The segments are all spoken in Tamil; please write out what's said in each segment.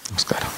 நமஸ்காரம்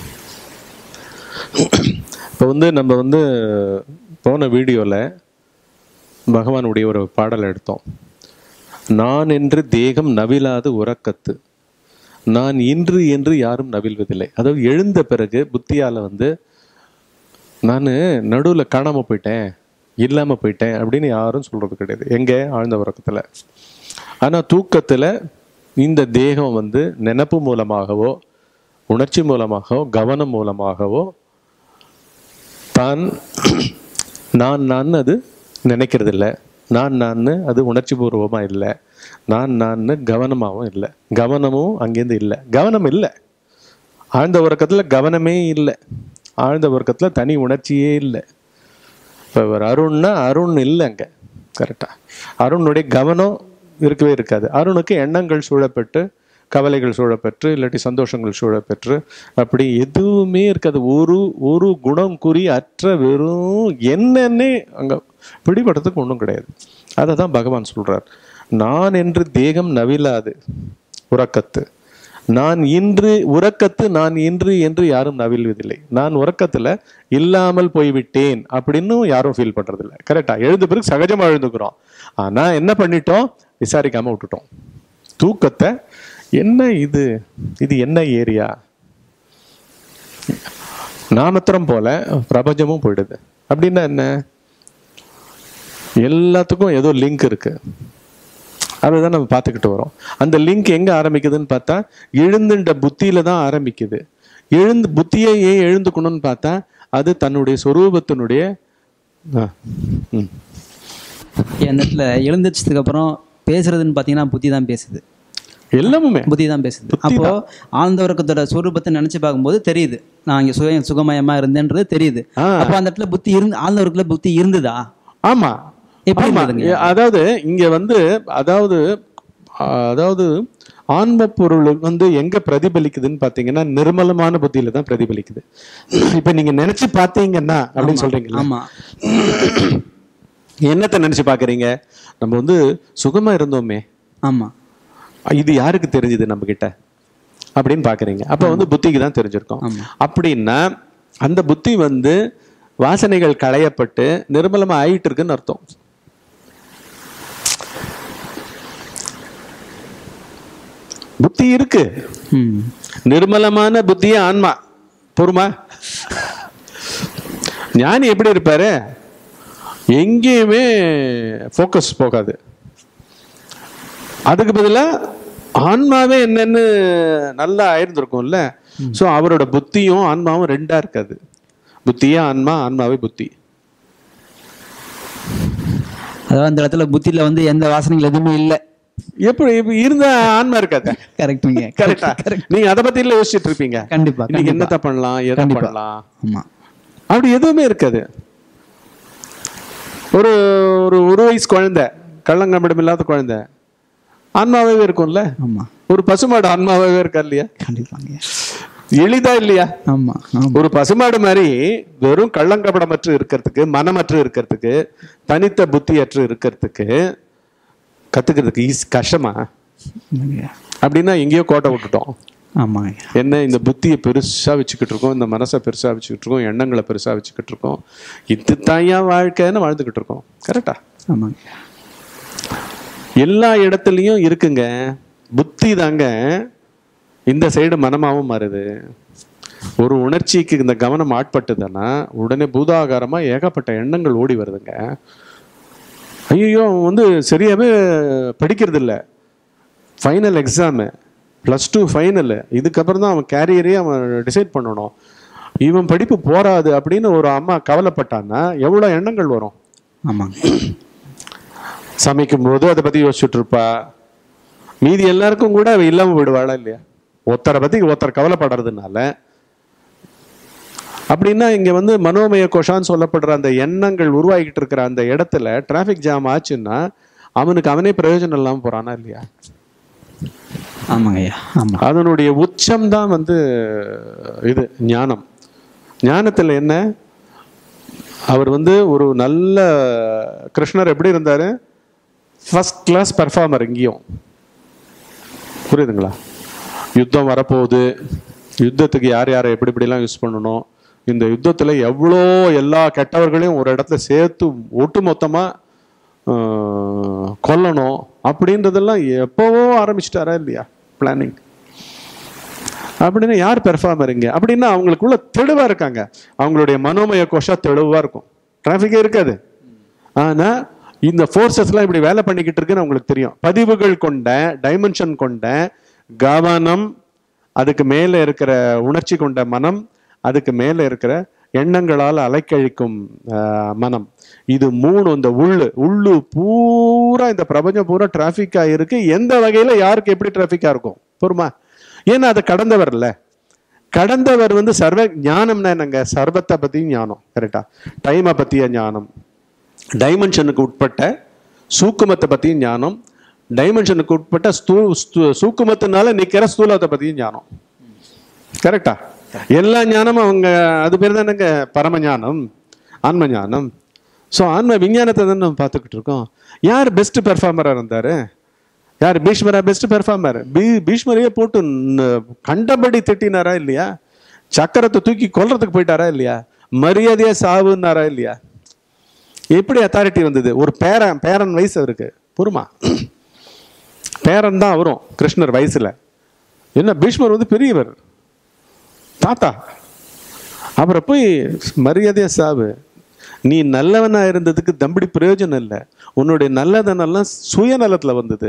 இப்போ வந்து நம்ம வந்து போன வீடியோவில் பகவானுடைய ஒரு பாடல் எடுத்தோம் நான் என்று தேகம் நவிலாது உறக்கத்து நான் இன்று என்று யாரும் நவில்வதில்லை அதாவது எழுந்த பிறகு புத்தியால் வந்து நான் நடுவில் காணாமல் போயிட்டேன் இல்லாமல் போயிட்டேன் அப்படின்னு யாரும் சொல்கிறது கிடையாது எங்கே ஆழ்ந்த உறக்கத்தில் ஆனால் தூக்கத்தில் இந்த தேகம் வந்து நினப்பு மூலமாகவோ உணர்ச்சி மூலமாகவோ கவனம் மூலமாகவோ தான் நான் நான் அது நினைக்கிறது இல்லை நான் நான் அது உணர்ச்சி பூர்வமாக இல்லை நான் நான் கவனமாகவும் இல்லை கவனமும் அங்கேருந்து இல்லை கவனம் இல்லை ஆழ்ந்த உறக்கத்தில் கவனமே இல்லை ஆழ்ந்த உறக்கத்தில் தனி உணர்ச்சியே இல்லை இப்போ ஒரு அருண்னா அருண் இல்லை அங்கே கரெக்டாக அருணுடைய கவனம் இருக்கவே இருக்காது அருணுக்கு எண்ணங்கள் சூழப்பெற்று கவலைகள் சூழப்பெற்று இல்லாட்டி சந்தோஷங்கள் சூழப்பெற்று அப்படி எதுவுமே இருக்காது ஒரு ஒரு குணம் குறி அற்ற வெறும் என்னன்னே அங்கே பிடிபடுறதுக்கு ஒன்றும் கிடையாது அதை தான் பகவான் சொல்றார் நான் என்று தேகம் நவிலாது உறக்கத்து நான் இன்று உறக்கத்து நான் இன்று என்று யாரும் நவில்வதில்லை நான் உறக்கத்துல இல்லாமல் போய்விட்டேன் அப்படின்னு யாரும் ஃபீல் பண்றதில்லை கரெக்டா எழுந்த பிறகு சகஜமா எழுந்துக்கிறோம் ஆனா என்ன பண்ணிட்டோம் விசாரிக்காம விட்டுட்டோம் தூக்கத்தை என்ன இது இது என்ன ஏரியா நாமத்திரம் போல பிரபஞ்சமும் போயிடுது அப்படின்னா என்ன எல்லாத்துக்கும் ஏதோ லிங்க் இருக்கு அதுதான் நம்ம பார்த்துக்கிட்டு வரோம் அந்த லிங்க் எங்க ஆரம்பிக்குதுன்னு பார்த்தா எழுந்துட்ட புத்தியில தான் ஆரம்பிக்குது எழுந்து புத்தியை ஏன் எழுந்துக்கணும்னு பார்த்தா அது தன்னுடைய சொரூபத்தினுடைய ஆ, ம். அந்த இடத்துல எழுந்திரிச்சதுக்கு அப்புறம் பேசுறதுன்னு பார்த்தீங்கன்னா புத்தி தான் பேசுது எல்லாமுமே புத்தி தான் பேசுது அப்போ ஆழ்ந்த உறக்கத்தோட சொரூபத்தை நினைச்சு பார்க்கும்போது தெரியுது நான் இங்க சுய சுகமயமா இருந்தேன்றது தெரியுது ஆ. அப்போ அந்த இடத்துல புத்தி இருந்து ஆழ்ந்த உறக்கத்துல புத்தி இருந்ததா ஆமா எப்படி ஆமா. இருந்ததுங்க? அதாவது இங்க வந்து அதாவது ஆ, அதாவது ஆன்ம பொருள் வந்து எங்க பிரதிபலிக்குதுன்னு பாத்தீங்கன்னா நிர்மலமான புத்தியில தான் பிரதிபலிக்குது இப்ப நீங்க நினைச்சு பாத்தீங்கன்னா அப்படின்னு சொல்றீங்களா ஆமா என்னத்தை நினைச்சு பாக்குறீங்க நம்ம வந்து சுகமா இருந்தோமே ஆமா இது யாருக்கு தெரிஞ்சது நம்ம கிட்ட அப்படின்னு பாக்குறீங்க அப்ப வந்து புத்திக்கு தான் தெரிஞ்சிருக்கும் ஆமா. அப்படின்னா அந்த புத்தி வந்து வாசனைகள் களையப்பட்டு நிர்மலமா ஆயிட்டு இருக்குன்னு அர்த்தம் புத்தி இருக்கு ம் நிர்மலமான புத்தியே ஆன்மா பொறுமா ஞானி எப்படி இருப்பாரு எங்கேயுமே ஃபோக்கஸ் போகாது அதுக்கு பதிலா ஆன்மாவே என்னன்னு நல்லா ஆயிருந்திருக்கும்ல ஸோ அவரோட புத்தியும் ஆன்மாவும் ரெண்டா இருக்காது புத்தியே ஆன்மா ஆன்மாவே புத்தி அதாவது அந்த இடத்துல புத்தியில வந்து எந்த வாசனைகள் எதுவுமே இல்லை எப்படி இப்ப இருந்தா ஆன்மா இருக்காது கரெக்டுங்க கரெக்டா நீங்க அதை பத்தி எல்லாம் யோசிச்சுட்டு இருப்பீங்க கண்டிப்பா இன்னைக்கு கண்டிப்பா என்னத்த பண்ணலாம் எதை கண்டிப்பா. பண்ணலாம் ஆமா அப்படி எதுவுமே இருக்காது ஒரு ஒரு ஒரு வயசு குழந்தை கள்ளங்கம்படம் இல்லாத குழந்தை ஆன்மாவே இருக்கும்ல ஆமா ஒரு பசுமாடு ஆன்மாவே இருக்கா இல்லையா கண்டிப்பாங்க எளிதா இல்லையா ஆமா ஆமா ஒரு பசுமாடு மாதிரி வெறும் கள்ளங்கபடமற்று இருக்கிறதுக்கு மனமற்று இருக்கிறதுக்கு தனித்த புத்தியற்று இருக்கிறதுக்கு கத்துக்கிறதுக்கு ஈஸ் கஷ்டமா ஆமாங்க. அப்படின்னா எங்கேயோ கோட்டை விட்டுட்டோம் ஆமாங்க என்ன இந்த புத்தியை பெருசா வச்சுக்கிட்டு இருக்கோம் இந்த மனசை பெருசா வச்சுக்கிட்டு இருக்கோம் எண்ணங்களை பெருசா வச்சுக்கிட்டு இருக்கோம் இது தாயா வாழ்க்கைன்னு வாழ்ந்துக்கிட்டு இருக்கோம் கரெக்டா ஆமாங்க எல்லா இடத்துலையும் இருக்குங்க புத்தி தாங்க இந்த சைடு மனமாவும் மாறுது ஒரு உணர்ச்சிக்கு இந்த கவனம் ஆட்பட்டுதுன்னா உடனே பூதாகாரமா ஏகப்பட்ட எண்ணங்கள் ஓடி வருதுங்க ஐயோ அவன் வந்து சரியாவே படிக்கிறது இல்ல final exam plus two final இதுக்கப்புறம் தான் அவன் கேரியரே அவன் டிசைட் பண்ணணும் இவன் படிப்பு போராது அப்படின்னு ஒரு அம்மா கவலைப்பட்டான்னா எவ்வளோ எண்ணங்கள் வரும் ஆமாங்க சமைக்கும் போது அதை பத்தி யோசிச்சுட்டு இருப்பா மீதி எல்லாருக்கும் கூட அவ இல்லாம விடுவாளா இல்லையா ஒருத்தரை பத்தி ஒருத்தர் கவலைப்படுறதுனால அப்படின்னா இங்க வந்து மனோமய கோஷான்னு சொல்லப்படுற அந்த எண்ணங்கள் உருவாகிட்டு இருக்கிற அந்த இடத்துல டிராஃபிக் ஜாம் ஆச்சுன்னா அவனுக்கு அவனே பிரயோஜனம் இல்லாம போறானா இல்லையா ஆமாங்க ஐயா ஆமா அதனுடைய உச்சம் தான் வந்து இது ஞானம் ஞானத்துல என்ன அவர் வந்து ஒரு நல்ல கிருஷ்ணர் எப்படி இருந்தாரு ஃபர்ஸ்ட் கிளாஸ் பர்ஃபார்மர் இங்கேயும் புரியுதுங்களா யுத்தம் வரப்போகுது யுத்தத்துக்கு யார் யாரை எப்படி எப்படிலாம் யூஸ் பண்ணணும் இந்த யுத்தத்தில் எவ்வளோ எல்லா கெட்டவர்களையும் ஒரு இடத்துல சேர்த்து ஒட்டு மொத்தமாக கொல்லணும் அப்படின்றதெல்லாம் எப்போவோ ஆரம்பிச்சிட்டாரா இல்லையா பிளானிங் அப்படின்னா யார் பெர்ஃபார்மருங்க அப்படின்னா அவங்களுக்குள்ள தெளிவாக இருக்காங்க அவங்களுடைய மனோமய கோஷா தெளிவாக இருக்கும் டிராஃபிக்கே இருக்காது ஆனால் இந்த ஃபோர்ஸஸ்லாம் இப்படி வேலை பண்ணிக்கிட்டு இருக்குன்னு அவங்களுக்கு தெரியும் பதிவுகள் கொண்ட டைமென்ஷன் கொண்ட கவனம் அதுக்கு மேலே இருக்கிற உணர்ச்சி கொண்ட மனம் அதுக்கு மேலே இருக்கிற எண்ணங்களால் அலைக்கழிக்கும் ஆஹ், மனம் இது மூணு இந்த உள்ளு உள்ளு பூரா இந்த பிரபஞ்சம் பூரா டிராஃபிக்காக இருக்கு எந்த வகையில் யாருக்கு எப்படி டிராஃபிக்காக இருக்கும் பொறுமா ஏன்னா அதை கடந்தவர் இல்ல கடந்தவர் வந்து சர்வ ஞானம்னா என்னங்க சர்வத்தை பற்றியும் ஞானம் கரெக்டா டைமை பற்றிய ஞானம் டைமென்ஷனுக்கு உட்பட்ட சூக்குமத்தை பற்றியும் ஞானம் டைமென்ஷனுக்கு உட்பட்ட ஸ்தூ ஸ்தூ- சூக்குமத்தினால நிற்கிற ஸ்தூலத்தை பற்றியும் ஞானம் கரெக்டா எல்லா ஞானமும் அவங்க அது பேர் தானேங்க பரம ஞானம் ஆன்ம ஞானம் ஸோ ஆன்ம விஞ்ஞானத்தை தான் நம்ம பார்த்துக்கிட்டு இருக்கோம் யார் பெஸ்ட் பெர்ஃபார்மராக இருந்தார் யார் பீஷ்மரா பெஸ்ட் பெர்ஃபார்மர் பீ பீஷ்மரையே போட்டு ந- கண்டபடி திட்டினாரா இல்லையா சக்கரத்தை தூக்கி கொல்றதுக்கு போயிட்டாரா இல்லையா மரியாதையா சாவுன்னாரா இல்லையா எப்படி அத்தாரிட்டி வந்தது ஒரு பேரன் பேரன் வயசு அவருக்கு பொறுமா பேரன் தான் அவரும் கிருஷ்ணர் வயசுல என்ன பீஷ்மர் வந்து பெரியவர் தாத்தா அப்புறம் போய் மரியாதையா சாவு நீ நல்லவனா இருந்ததுக்கு தம்படி பிரயோஜனம் இல்லை உன்னுடைய நல்லதனெல்லாம் சுயநலத்துல வந்தது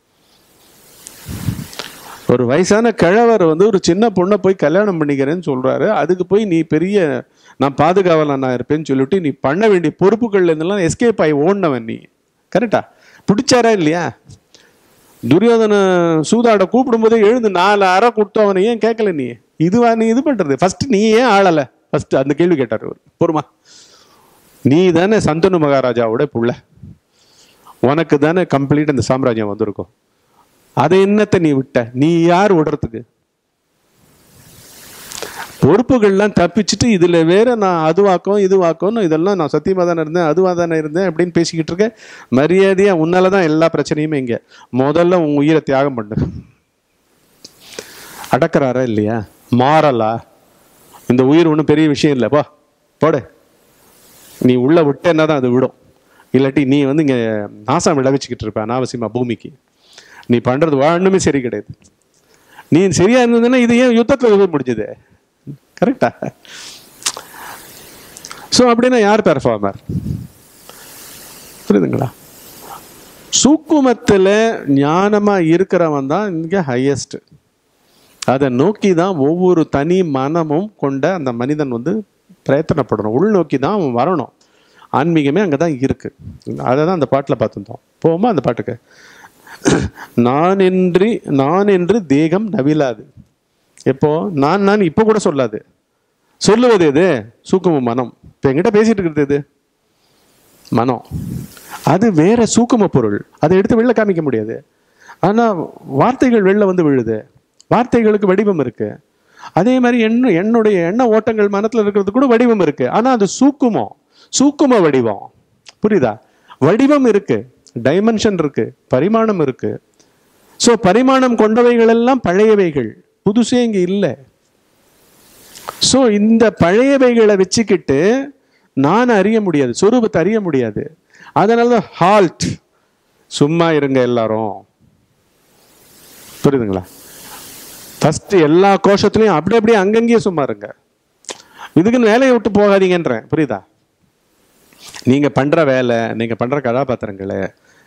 ஒரு வயசான கிழவர் வந்து ஒரு சின்ன பொண்ணை போய் கல்யாணம் பண்ணிக்கிறேன்னு சொல்றாரு அதுக்கு போய் நீ பெரிய நான் பாதுகாவலனா இருப்பேன்னு சொல்லிட்டு நீ பண்ண வேண்டிய பொறுப்புகள்ல இருந்தெல்லாம் எஸ்கேப் ஆகி ஓடினவன் நீ கரெக்டா பிடிச்சாரா இல்லையா துரியோதன சூதாட கூப்பிடும்போதே எழுந்து நாலு அறை கொடுத்து அவனை ஏன் கேட்கல நீ இதுவா நீ இது பண்றது ஃபர்ஸ்ட் நீ ஏன் ஆளல ஃபர்ஸ்ட் அந்த கேள்வி கேட்டார் அவர் பொறுமா நீ தானே சந்தனு மகாராஜாவோட புள்ள உனக்கு தானே கம்ப்ளீட் இந்த சாம்ராஜ்யம் வந்திருக்கும் அதை என்னத்தை நீ விட்ட நீ யார் விடுறதுக்கு பொறுப்புகள்லாம் தப்பிச்சுட்டு இதுல வேற நான் அதுவாக்கம் இதுவாக்கம்னு இதெல்லாம் நான் சத்தியமா தானே இருந்தேன் அதுவா தானே இருந்தேன் அப்படின்னு பேசிக்கிட்டு இருக்கேன் மரியாதையா உன்னால தான் எல்லா பிரச்சனையுமே இங்க முதல்ல உன் உயிரை தியாகம் பண்ணு அடக்குறாரா இல்லையா மாறலா இந்த உயிர் ஒன்றும் பெரிய விஷயம் இல்லை போ போடு நீ உள்ள விட்டேன்னா தான் அது விடும் இல்லாட்டி நீ வந்து இங்க நாசம் விளைவிச்சுக்கிட்டு இருப்ப அனாவசியமா பூமிக்கு நீ பண்றது ஒண்ணுமே சரி கிடையாது நீ சரியா இருந்ததுன்னா இது ஏன் யுத்தத்துல போய் முடிஞ்சது கரெக்டா ஸோ அப்படின்னா யார் பெர்ஃபார்மர் புரியுதுங்களா சூக்குமத்தில் ஞானமா இருக்கிறவன் தான் இங்க ஹையஸ்ட் அதை நோக்கி தான் ஒவ்வொரு தனி மனமும் கொண்ட அந்த மனிதன் வந்து பிரயத்தனப்படணும் உள்நோக்கி தான் அவன் வரணும் ஆன்மீகமே அங்கே தான் இருக்கு அதை தான் அந்த பாட்டில் பார்த்துருந்தோம் போமா அந்த பாட்டுக்கு நான் என்று நான் என்று தேகம் நவிலாது எப்போ நான் நான் இப்போ கூட சொல்லாது சொல்லுவது எது சூக்கும மனம் இப்போ என்கிட்ட பேசிட்டு இருக்கிறது எது மனம் அது வேற சூக்கும பொருள் அதை எடுத்து வெளில காமிக்க முடியாது ஆனா வார்த்தைகள் வெளில வந்து விழுது வார்த்தைகளுக்கு வடிவம் இருக்கு அதே மாதிரி எண்ண என்னுடைய எண்ண ஓட்டங்கள் மனத்துல இருக்கிறது கூட வடிவம் இருக்கு ஆனா அது சூக்குமம் சூக்கும வடிவம் புரியுதா வடிவம் இருக்கு டைமென்ஷன் இருக்கு பரிமாணம் இருக்கு ஸோ பரிமாணம் கொண்டவைகள் எல்லாம் பழையவைகள் புதுசே இங்க இல்லை ஸோ இந்த பழையவைகளை வச்சுக்கிட்டு நான் அறிய முடியாது சொரூபத்தை அறிய முடியாது அதனால தான் ஹால்ட் சும்மா இருங்க எல்லாரும் புரியுதுங்களா ஃபர்ஸ்ட் எல்லா கோஷத்துலையும் அப்படி அப்படியே அங்கங்கேயே சும்மா இருங்க இதுக்குன்னு வேலையை விட்டு போகாதீங்கன்றேன் புரியுதா நீங்க பண்ற வேலை நீங்க பண்ற கதாபாத்திரங்களை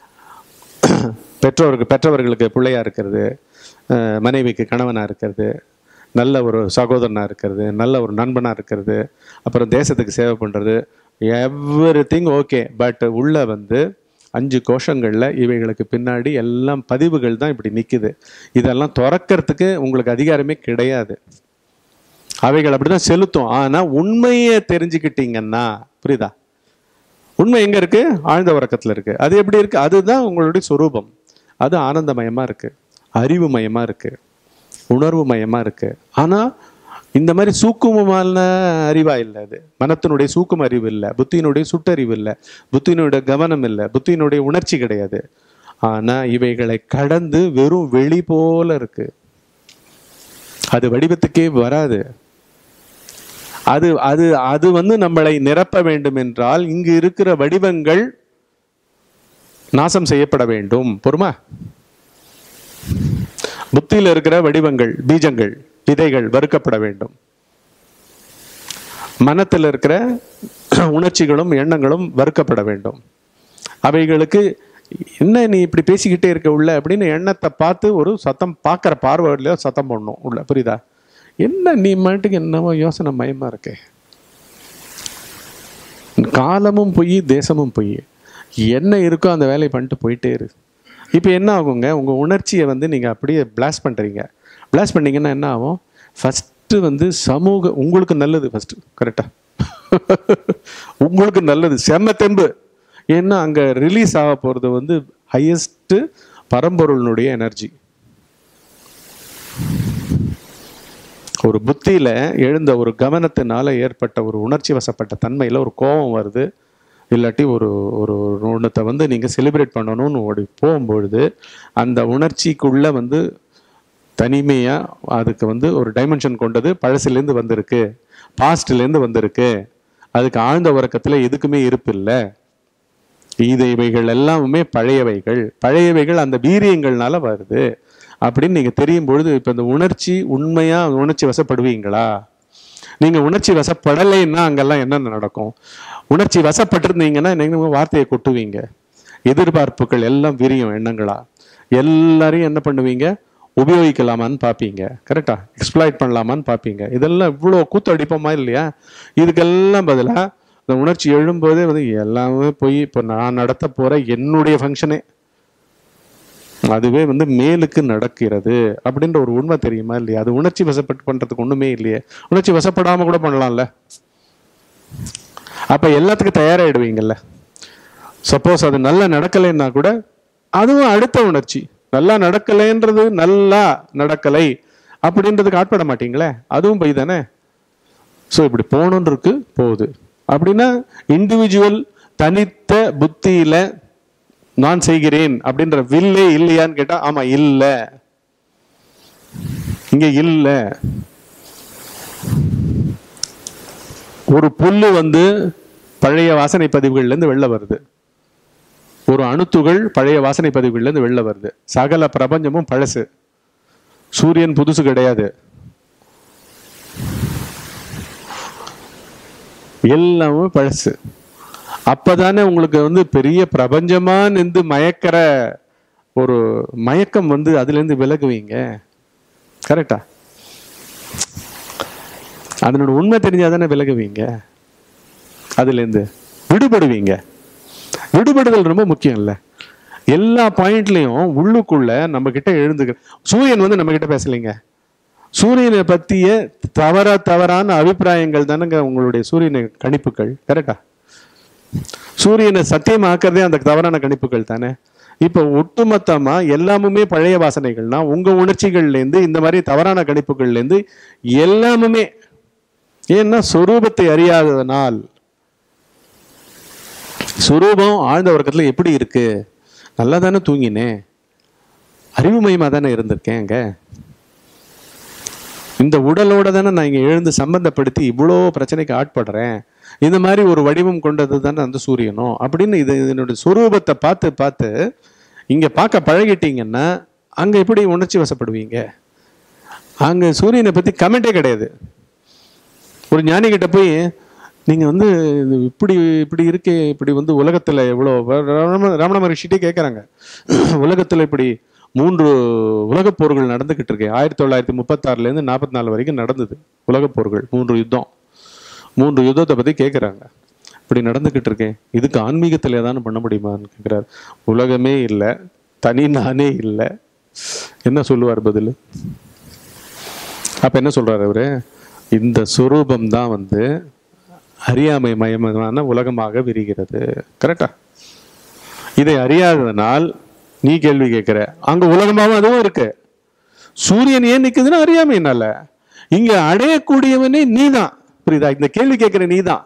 பெற்றோருக்கு பெற்றவர்களுக்கு பிள்ளையா இருக்கிறது அஹ் மனைவிக்கு கணவனா இருக்கிறது நல்ல ஒரு சகோதரனா இருக்கிறது நல்ல ஒரு நண்பனா இருக்கிறது அப்புறம் தேசத்துக்கு சேவை பண்றது எவ்ரி திங் ஓகே பட் உள்ள வந்து அஞ்சு கோஷங்கள்ல இவைகளுக்கு பின்னாடி எல்லாம் பதிவுகள் தான் இப்படி நிக்குது இதெல்லாம் திறக்கிறதுக்கு உங்களுக்கு அதிகாரமே கிடையாது அவைகள் அப்படிதான் செலுத்தும் ஆனா உண்மையை தெரிஞ்சுக்கிட்டீங்கன்னா புரியுதா உண்மை எங்க இருக்கு ஆழ்ந்த உறக்கத்துல இருக்கு அது எப்படி இருக்கு அதுதான் உங்களுடைய சொரூபம் அது ஆனந்தமயமா இருக்கு அறிவு மயமா இருக்கு உணர்வு மயமா இருக்கு ஆனா இந்த மாதிரி சூக்குமமான அறிவா இல்லை அது மனத்தினுடைய சூக்கும அறிவு இல்லை புத்தியினுடைய சுட்டறிவு இல்லை புத்தியினுடைய கவனம் இல்லை புத்தியினுடைய உணர்ச்சி கிடையாது ஆனா இவைகளை கடந்து வெறும் வெளி போல இருக்கு அது வடிவத்துக்கே வராது அது அது அது வந்து நம்மளை நிரப்ப வேண்டும் என்றால் இங்கு இருக்கிற வடிவங்கள் நாசம் செய்யப்பட வேண்டும் பொறுமா புத்தியில இருக்கிற வடிவங்கள் பீஜங்கள் விதைகள் வறுக்கப்பட வேண்டும் மனத்தில் இருக்கிற உணர்ச்சிகளும் எண்ணங்களும் வறுக்கப்பட வேண்டும் அவைகளுக்கு என்ன நீ இப்படி பேசிக்கிட்டே இருக்க உள்ள அப்படின்னு எண்ணத்தை பார்த்து ஒரு சத்தம் பார்க்குற பார்வையில சத்தம் போடணும் உள்ள புரியுதா என்ன நீ மாட்டுக்கு என்னவோ யோசனை மயமா இருக்கே காலமும் பொய் தேசமும் பொய் என்ன இருக்கோ அந்த வேலையை பண்ணிட்டு போயிட்டே இரு இப்போ என்ன ஆகுங்க உங்கள் உணர்ச்சியை வந்து நீங்கள் அப்படியே பிளாஸ் பண்ணுறீங்க பிளாஸ் பண்ணீங்கன்னா என்ன ஆகும் ஃபஸ்ட்டு வந்து சமூக உங்களுக்கு நல்லது ஃபஸ்ட்டு கரெக்டாக உங்களுக்கு நல்லது செம்ம தெம்பு ஏன்னா அங்கே ரிலீஸ் ஆக போகிறது வந்து ஹையஸ்ட்டு பரம்பொருளினுடைய எனர்ஜி ஒரு புத்தியில எழுந்த ஒரு கவனத்தினால ஏற்பட்ட ஒரு உணர்ச்சி வசப்பட்ட தன்மையில ஒரு கோபம் வருது இல்லாட்டி ஒரு ஒரு ஒன்றத்தை வந்து நீங்க செலிப்ரேட் பண்ணணும்னு ஓடி போகும்பொழுது அந்த உணர்ச்சிக்குள்ள வந்து தனிமையா அதுக்கு வந்து ஒரு டைமென்ஷன் கொண்டது பழசுலேருந்து வந்திருக்கு பாஸ்ட்லேருந்து வந்திருக்கு அதுக்கு ஆழ்ந்த உறக்கத்துல எதுக்குமே இருப்பு இல்லை இது இவைகள் எல்லாமே பழையவைகள் பழையவைகள் அந்த வீரியங்கள்னால வருது அப்படின்னு நீங்க தெரியும் பொழுது இப்ப இந்த உணர்ச்சி உண்மையா உணர்ச்சி வசப்படுவீங்களா நீங்க உணர்ச்சி வசப்படலைன்னா அங்கெல்லாம் என்னென்ன நடக்கும் உணர்ச்சி வசப்பட்டிருந்தீங்கன்னா நீங்க வார்த்தையை கொட்டுவீங்க எதிர்பார்ப்புகள் எல்லாம் விரியும் எண்ணங்களா எல்லாரையும் என்ன பண்ணுவீங்க உபயோகிக்கலாமான்னு பார்ப்பீங்க கரெக்டா எக்ஸ்ப்ளாய்ட் பண்ணலாமான்னு பார்ப்பீங்க இதெல்லாம் இவ்வளோ கூத்தடிப்போமா இல்லையா இதுக்கெல்லாம் பதிலாக இந்த உணர்ச்சி எழும்போதே வந்து எல்லாமே போய் இப்போ நான் நடத்த போற என்னுடைய ஃபங்க்ஷனே அதுவே வந்து மேலுக்கு நடக்கிறது அப்படின்ற ஒரு உண்மை தெரியுமா இல்லையா அது உணர்ச்சி வசப்பட்டு பண்றதுக்கு ஒண்ணுமே இல்லையே உணர்ச்சி வசப்படாம கூட பண்ணலாம்ல அப்ப எல்லாத்துக்கும் தயாராயிடுவீங்கல்ல சப்போஸ் அது நல்லா நடக்கலைன்னா கூட அதுவும் அடுத்த உணர்ச்சி நல்லா நடக்கலைன்றது நல்லா நடக்கலை அப்படின்றதுக்கு ஆட்பட மாட்டீங்களே அதுவும் போய் தானே ஸோ இப்படி போகணுன்னு இருக்கு போகுது அப்படின்னா இண்டிவிஜுவல் தனித்த புத்தியில நான் செய்கிறேன் அப்படின்ற வில்லே இல்லையான்னு கேட்டா ஆமா இல்ல இங்க இல்ல ஒரு புல்லு வந்து பழைய வாசனை பதிவுகள்ல இருந்து வெளில வருது ஒரு அணுத்துகள் பழைய வாசனை பதிவுகள்ல இருந்து வெளில வருது சகல பிரபஞ்சமும் பழசு சூரியன் புதுசு கிடையாது எல்லாமே பழசு அப்பதானே உங்களுக்கு வந்து பெரிய பிரபஞ்சமா நின்று மயக்கிற ஒரு மயக்கம் வந்து அதுலேருந்து விலகுவீங்க கரெக்டா அதனோட உண்மை தெரிஞ்சாதானே விலகுவீங்க அதுலேருந்து விடுபடுவீங்க விடுபடுதல் ரொம்ப முக்கியம் இல்ல எல்லா பாயிண்ட்லயும் உள்ளுக்குள்ள நம்ம கிட்ட எழுந்துக்க சூரியன் வந்து நம்ம கிட்ட பேசலைங்க சூரியனை பத்திய தவற தவறான அபிப்பிராயங்கள் தானங்க உங்களுடைய சூரியனை கணிப்புகள் கரெக்டா சூரியனை சத்தியமாக்குறதே அந்த தவறான கணிப்புகள் தானே இப்போ ஒட்டுமொத்தமா எல்லாமுமே பழைய வாசனைகள்னா உங்க உணர்ச்சிகள்ல இருந்து இந்த மாதிரி தவறான கணிப்புகள்ல இருந்து எல்லாமுமே ஏன்னா சொரூபத்தை அறியாததனால் சுரூபம் ஆழ்ந்த உறக்கத்துல எப்படி இருக்கு நல்லா தானே தூங்கினேன் அறிவுமயமா தானே இருந்திருக்கேன் அங்க இந்த உடலோட தானே நான் இங்க எழுந்து சம்பந்தப்படுத்தி இவ்வளோ பிரச்சனைக்கு ஆட்படுறேன் இந்த மாதிரி ஒரு வடிவம் கொண்டது தானே அந்த சூரியனும் அப்படின்னு இது இதனுடைய சுரூபத்தை பார்த்து பார்த்து இங்க பார்க்க பழகிட்டீங்கன்னா அங்க எப்படி உணர்ச்சி வசப்படுவீங்க அங்க சூரியனை பத்தி கமெண்டே கிடையாது ஒரு ஞானி கிட்ட போய் நீங்க வந்து இது இப்படி இப்படி இருக்கே இப்படி வந்து உலகத்துல எவ்வளோ ரமண ரமண மகர்ஷிட்டே கேட்குறாங்க உலகத்துல இப்படி மூன்று உலகப் போர்கள் நடந்துகிட்டு இருக்கு ஆயிரத்தி தொள்ளாயிரத்தி முப்பத்தாறுல இருந்து நாற்பத்தி நாலு வரைக்கும் நடந்தது உலகப் போர்கள் மூன்று யுத்தம் மூன்று யுத்தத்தை பத்தி கேட்குறாங்க இப்படி நடந்துகிட்டு இருக்கேன் இதுக்கு ஆன்மீகத்தில் ஏதாவது பண்ண முடியுமான்னு கேட்குறாரு உலகமே இல்லை தனி நானே இல்லை என்ன சொல்லுவார் பதில் அப்ப என்ன சொல்றாரு அவரு இந்த சுரூபம் தான் வந்து அறியாமை மயமான உலகமாக விரிகிறது கரெக்டா இதை அறியாததனால் நீ கேள்வி கேட்கிற அங்க உலகமாவும் அதுவும் இருக்கு சூரியன் ஏன் நிக்குதுன்னா அறியாமைனால இங்க அடையக்கூடியவனே நீதான் புரியுதா இந்த கேள்வி கேட்கிற நீதான்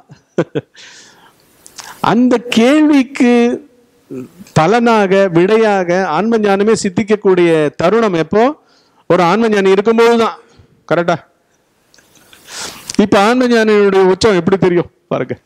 அந்த கேள்விக்கு பலனாக விடையாக ஆன்ம ஞானமே சித்திக்கக்கூடிய தருணம் எப்போ ஒரு ஆன்ம ஞானி இருக்கும்போது தான் கரெக்டா இப்ப ஆன்ம ஞானியுடைய உச்சம் எப்படி தெரியும் பாருங்க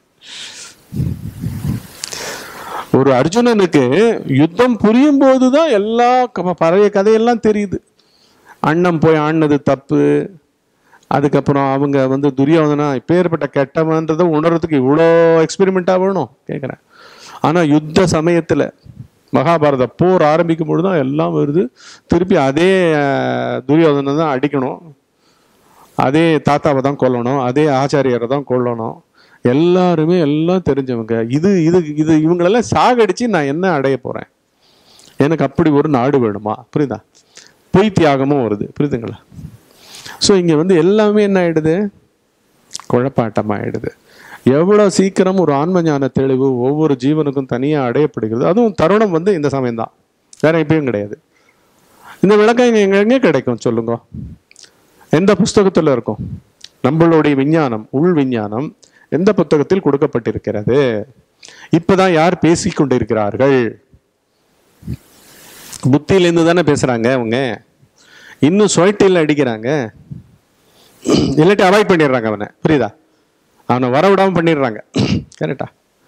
ஒரு அர்ஜுனனுக்கு யுத்தம் புரியும் போதுதான் எல்லா க- பழைய கதையெல்லாம் தெரியுது அண்ணன் போய் ஆடினது தப்பு அதுக்கப்புறம் அவங்க வந்து துரியோதனா இப்பேற்பட்ட கெட்டவன்றதை உணர்றதுக்கு இவ்வளோ எக்ஸ்பெரிமெண்ட்டாக வேணும் கேட்குறேன் ஆனால் யுத்த சமயத்தில் மகாபாரத போர் ஆரம்பிக்கும் பொழுது தான் எல்லாம் வருது திருப்பி அதே அஹ், துரியோதனை தான் அடிக்கணும் அதே தாத்தாவை தான் கொல்லணும் அதே ஆச்சாரியரை தான் கொல்லணும் எல்லாருமே எல்லாம் தெரிஞ்சவங்க இது இது இது இவங்களெல்லாம் சாகடிச்சு நான் என்ன அடைய போறேன் எனக்கு அப்படி ஒரு நாடு வேணுமா புரியுதா பொய் தியாகமும் வருது புரியுதுங்களா ஸோ இங்கே வந்து எல்லாமே என்ன ஆயிடுது குழப்பாட்டமாயிடுது எவ்வளோ சீக்கிரம் ஒரு ஆன்ம ஞான தெளிவு ஒவ்வொரு ஜீவனுக்கும் தனியாக அடையப்படுகிறது அதுவும் தருணம் வந்து இந்த சமயம்தான் வேற எப்பயும் கிடையாது இந்த விளக்கம் இங்க எங்க எங்கே கிடைக்கும் சொல்லுங்க எந்த புஸ்தகத்தில் இருக்கும் நம்மளுடைய விஞ்ஞானம் உள் விஞ்ஞானம் எந்த புத்தகத்தில் கொடுக்கப்பட்டிருக்கிறது இப்பதான் யார் பேசிக் கொண்டிருக்கிறார்கள் புத்தியிலேருந்து தானே பேசுறாங்க அவங்க இன்னும் சொயட்டில் அடிக்கிறாங்க இல்லாட்டி அவாய்ட் பண்ணிடுறாங்க அவனை புரியுதா அவனை வரவிடாம பண்ணிடுறாங்க கரெக்டா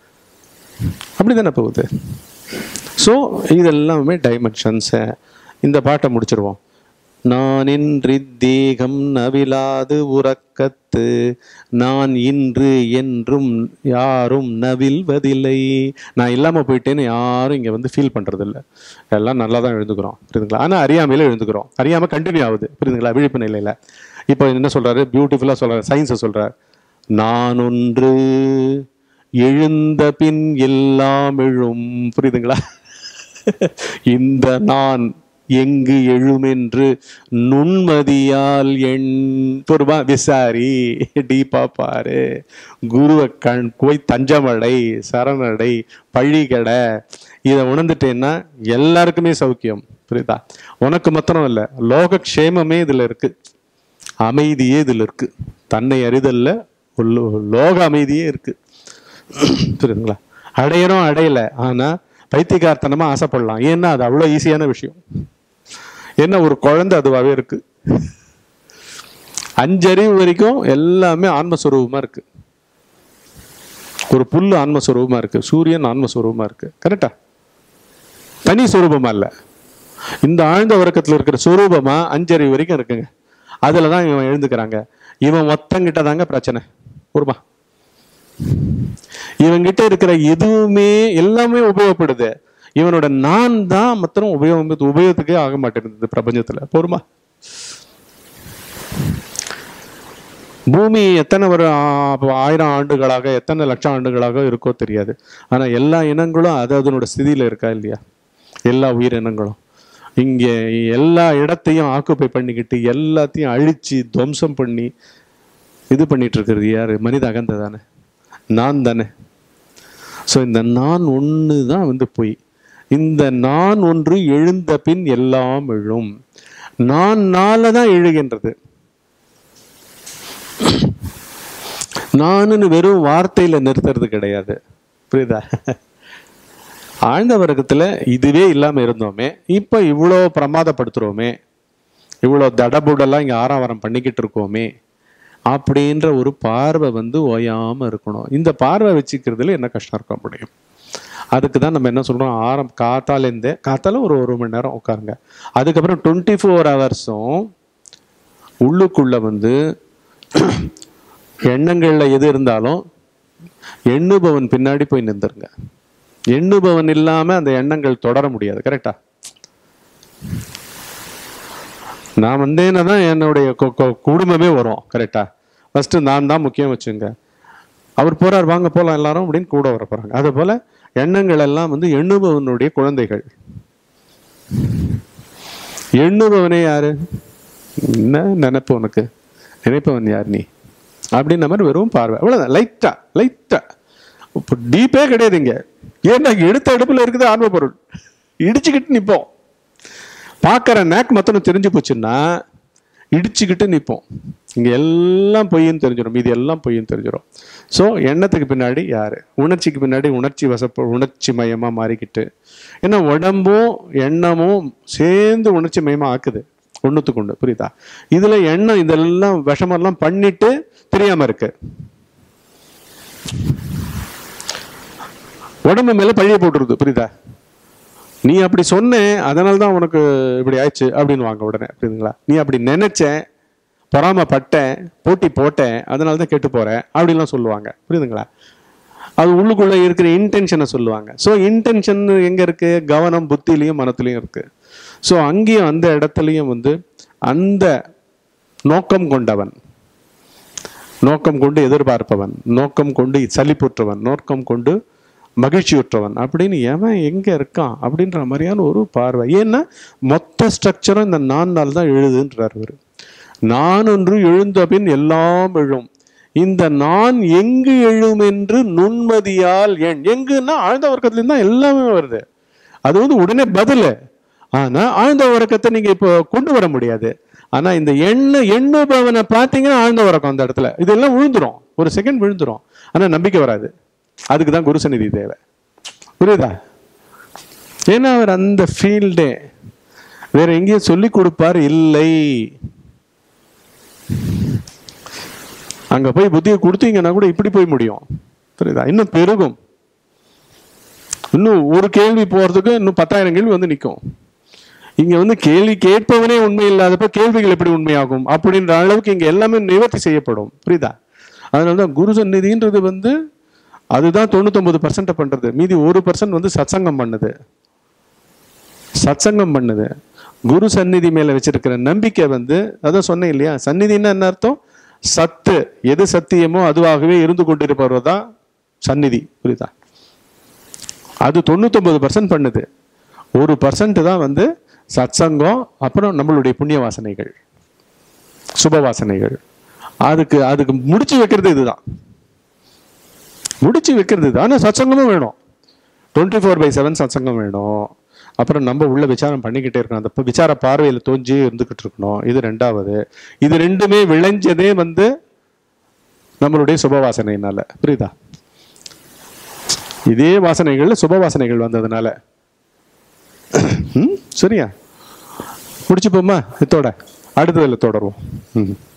அப்படி தானே போகுது ஸோ இதெல்லாமே டைமென்ஷன்ஸு இந்த பாட்டை முடிச்சிருவோம் நான் இன்றி தேகம் நவிலாது உறக்கத்து நான் இன்று என்றும் யாரும் நவில்வதில்லை நான் இல்லாமல் போயிட்டேன்னு யாரும் இங்கே வந்து ஃபீல் பண்ணுறதில்ல எல்லாம் நல்லா தான் எழுந்துக்கிறோம் புரியுதுங்களா ஆனால் அறியாமையில எழுந்துக்கிறோம் அறியாமல் கண்டினியூ ஆகுது புரியுதுங்களா விழிப்பு நிலையில் இப்போ என்ன சொல்கிறாரு பியூட்டிஃபுல்லாக சொல்கிறார் சயின்ஸை சொல்கிறார் நான் ஒன்று எழுந்த பின் எல்லாம் எழும் புரியுதுங்களா இந்த நான் எங்கு எழுமென்று நுண்மதியால் எண் பொறுமா விசாரி டீப்பா பாரு குருவை கண் போய் தஞ்சமடை சரணடை பழிகடை இதை உணர்ந்துட்டேன்னா எல்லாருக்குமே சௌக்கியம் புரியுதா உனக்கு மாத்திரம் இல்லை லோக க்ஷேமமே இதுல இருக்கு அமைதியே இதுல இருக்கு தன்னை அறிதல்ல ஒரு லோ- லோக அமைதியே இருக்கு புரியுதுங்களா அடையணும் அடையல ஆனா பைத்தியகார்த்தனமா ஆசைப்படலாம் ஏன்னா அது அவ்வளோ ஈஸியான விஷயம் என்ன ஒரு குழந்தை அதுவாகவே இருக்கு அஞ்சறிவு வரைக்கும் எல்லாமே ஆன்மஸ்வரூபமா இருக்கு ஒரு புல்லு ஆன்மஸ்வரூபமா இருக்கு சூரியன் ஆன்மஸ்வரூபமா இருக்கு கரெக்டா தனி சுரூபமா இல்ல இந்த ஆழ்ந்த உறக்கத்துல இருக்கிற சுரூபமா அஞ்சறிவு வரைக்கும் இருக்குங்க அதுல தான் இவன் எழுந்துக்கிறாங்க இவன் மொத்தங்கிட்ட தாங்க பிரச்சனை ஒருமா இவங்கிட்ட இருக்கிற எதுவுமே எல்லாமே உபயோகப்படுது இவனோட நான் தான் மாத்திரம் உபயோகம் உபயோகத்துக்கே ஆக மாட்டேங்குது பிரபஞ்சத்துல போருமா பூமி எத்தனை ஒரு ஆ- ஆயிரம் ஆண்டுகளாக எத்தனை லட்சம் ஆண்டுகளாக இருக்கோ தெரியாது ஆனா எல்லா இனங்களும் அது அதனோட ஸ்திதியில இருக்கா இல்லையா எல்லா உயிரினங்களும் இங்கே எல்லா இடத்தையும் ஆக்குப்பை பண்ணிக்கிட்டு எல்லாத்தையும் அழிச்சு துவம்சம் பண்ணி இது பண்ணிட்டு இருக்கிறது யாரு மனித அகந்த தானே நான் தானே ஸோ இந்த நான் ஒன்று தான் வந்து பொய் இந்த நான் ஒன்று எழுந்த பின் எல்லாம் எழும் நான் நாள தான் எழுகின்றது நானுன்னு வெறும் வார்த்தையில நிறுத்துறது கிடையாது புரியுதா ஆழ்ந்த வர்க்கத்துல இதுவே இல்லாம இருந்தோமே இப்ப இவ்வளோ பிரமாதப்படுத்துறோமே இவ்வளோ தடபுடலாம் இங்க ஆறாவரம் பண்ணிக்கிட்டு இருக்கோமே அப்படின்ற ஒரு பார்வை வந்து ஓயாம இருக்கணும் இந்த பார்வை வச்சுக்கிறதுல என்ன கஷ்டம் இருக்க முடியும் அதுக்கு தான் நம்ம என்ன சொல்றோம் ஆரம் காத்தாலேருந்தே காத்தால ஒரு ஒரு மணி நேரம் உட்காருங்க அதுக்கப்புறம் டுவெண்ட்டி ஃபோர் ஹவர்ஸும் உள்ளுக்குள்ள வந்து எண்ணங்கள்ல எது இருந்தாலும் எண்ணுபவன் பின்னாடி போய் நின்றுருங்க எண்ணுபவன் இல்லாம அந்த எண்ணங்கள் தொடர முடியாது கரெக்டா நான் வந்தேன்னா தான் என்னுடைய கொ- கொ- குடும்பமே வரும் கரெக்டா ஃபர்ஸ்ட் நான் தான் முக்கியம் வச்சுங்க அவர் போறார் வாங்க போலாம் எல்லாரும் அப்படின்னு கூட வர போறாங்க அதே போல எண்ணங்கள் எல்லாம் வந்து எண்ணுபவனுடைய குழந்தைகள் எண்ணுபவனே யாரு என்ன நினைப்பு உனக்கு நினைப்பவன் யார் நீ அப்படின்ற மாதிரி வெறும் பார்வை அவ்வளவுதான் லைட்டா லைட்டா இப்போ டீப்பே கிடையாது இங்க ஏன்னா எடுத்த அடுப்புல இருக்குது ஆன்ம பொருள் இடிச்சுக்கிட்டு நிப்போம் பார்க்குற நேக் மொத்தம் தெரிஞ்சு போச்சுன்னா இடிச்சுக்கிட்டு நிற்போம் இங்க எல்லாம் பொய்ன்னு தெரிஞ்சிடும் மீதி எல்லாம் பொய்ன்னு தெரிஞ்சிடும் ஸோ எண்ணத்துக்கு பின்னாடி யாரு உணர்ச்சிக்கு பின்னாடி உணர்ச்சி வசப்ப உணர்ச்சி மயமா மாறிக்கிட்டு ஏன்னா உடம்பும் எண்ணமும் சேர்ந்து உணர்ச்சி மயமா ஆக்குது ஒண்ணுத்துக்கு ஒண்ணு புரியுதா இதுல எண்ணம் இதெல்லாம் விஷமெல்லாம் பண்ணிட்டு தெரியாம இருக்கு உடம்பு மேல பழிய போட்டுருது புரியுதா நீ அப்படி சொன்ன அதனால தான் உனக்கு இப்படி ஆயிடுச்சு அப்படின்னு வாங்க உடனே புரியுதுங்களா நீ அப்படி நினைச்ச பொறாமப்பட்டேன் போட்டி போட்டேன் அதனால தான் கெட்டு போறேன் அப்படின்லாம் சொல்லுவாங்க புரியுதுங்களா அது உள்ளுக்குள்ள இருக்கிற இன்டென்ஷனை சொல்லுவாங்க ஸோ இன்டென்ஷன் எங்க இருக்கு கவனம் புத்திலையும் மனத்திலையும் இருக்கு ஸோ அங்கேயும் அந்த இடத்துலையும் வந்து அந்த நோக்கம் கொண்டவன் நோக்கம் கொண்டு எதிர்பார்ப்பவன் நோக்கம் கொண்டு சலிப்புற்றவன் நோக்கம் கொண்டு மகிழ்ச்சியுற்றவன் அப்படின்னு எவன் எங்க இருக்கான் அப்படின்ற மாதிரியான ஒரு பார்வை ஏன்னா மொத்த ஸ்ட்ரக்சரும் இந்த நான் நாள் தான் எழுதுன்றார் இவர் நான் ஒன்று எழுந்த பின் எல்லாம் எழும் இந்த நான் எங்கு எழும் என்று நுண்மதியால் எண் எங்குன்னா ஆழ்ந்த வர்க்கத்துலேருந்து தான் எல்லாமே வருது அது வந்து உடனே பதில் ஆனா ஆழ்ந்த உறக்கத்தை நீங்க இப்போ கொண்டு வர முடியாது ஆனா இந்த எண்ண எண்ணுபவனை பார்த்தீங்கன்னா ஆழ்ந்த உறக்கம் அந்த இடத்துல இதெல்லாம் விழுந்துரும் ஒரு செகண்ட் விழுந்துரும் ஆனா நம்பிக்கை வராது அதுக்கு தான் குருசநிதி தேவை புரியுதா ஏன்னா அவர் அந்த ஃபீல்டே வேற எங்கேயும் சொல்லி கொடுப்பார் இல்லை அங்க போய் புத்தியை கொடுத்தீங்கன்னா கூட இப்படி போய் முடியும் புரியுதா இன்னும் பெருகும் இன்னும் ஒரு கேள்வி போறதுக்கு இன்னும் பத்தாயிரம் கேள்வி வந்து நிற்கும் இங்க வந்து கேள்வி கேட்பவனே உண்மை இல்லாதப்ப கேள்விகள் எப்படி உண்மையாகும் அப்படின்ற அளவுக்கு இங்க எல்லாமே நிவர்த்தி செய்யப்படும் புரியுதா அதனாலதான் குரு சந்நிதின்றது வந்து அதுதான் தொண்ணூத்தொன்பது பர்சன்ட் பண்றது மீதி ஒரு பர்சன்ட் வந்து சத்சங்கம் பண்ணுது சத்சங்கம் பண்ணுது குரு சந்நிதி மேல வச்சிருக்கிற நம்பிக்கை வந்து அதான் சொன்னேன் இல்லையா சந்நிதின்னா என்ன அர்த்தம் சத்து எது சத்தியமோ அதுவாகவே இருந்து கொண்டிருப்பவர் தான் சந்நிதி புரியுதா அது தொண்ணூத்தொன்பது பர்சன்ட் பண்ணுது ஒரு பர்சன்ட் தான் வந்து சத்சங்கம் அப்புறம் நம்மளுடைய புண்ணிய வாசனைகள் சுப வாசனைகள் அதுக்கு அதுக்கு முடிச்சு வைக்கிறது இதுதான் முடிச்சு வைக்கிறது இது ஆனால் சத்சங்கமும் வேணும் டுவெண்ட்டி ஃபோர் பை செவன் சத்சங்கம் வேணும் அப்புறம் நம்ம உள்ள விசாரம் பண்ணிக்கிட்டே இருக்கணும் அந்த விசார பார்வையில் தோஞ்சி இருந்துகிட்டு இருக்கணும் இது ரெண்டாவது இது ரெண்டுமே விளைஞ்சதே வந்து நம்மளுடைய சுப வாசனையினால புரியுதா இதே வாசனைகள்ல சுப வாசனைகள் வந்ததுனால ம் சரியா முடிச்சுப்போமா இதோட அடுத்ததில் தொடருவோம் ம்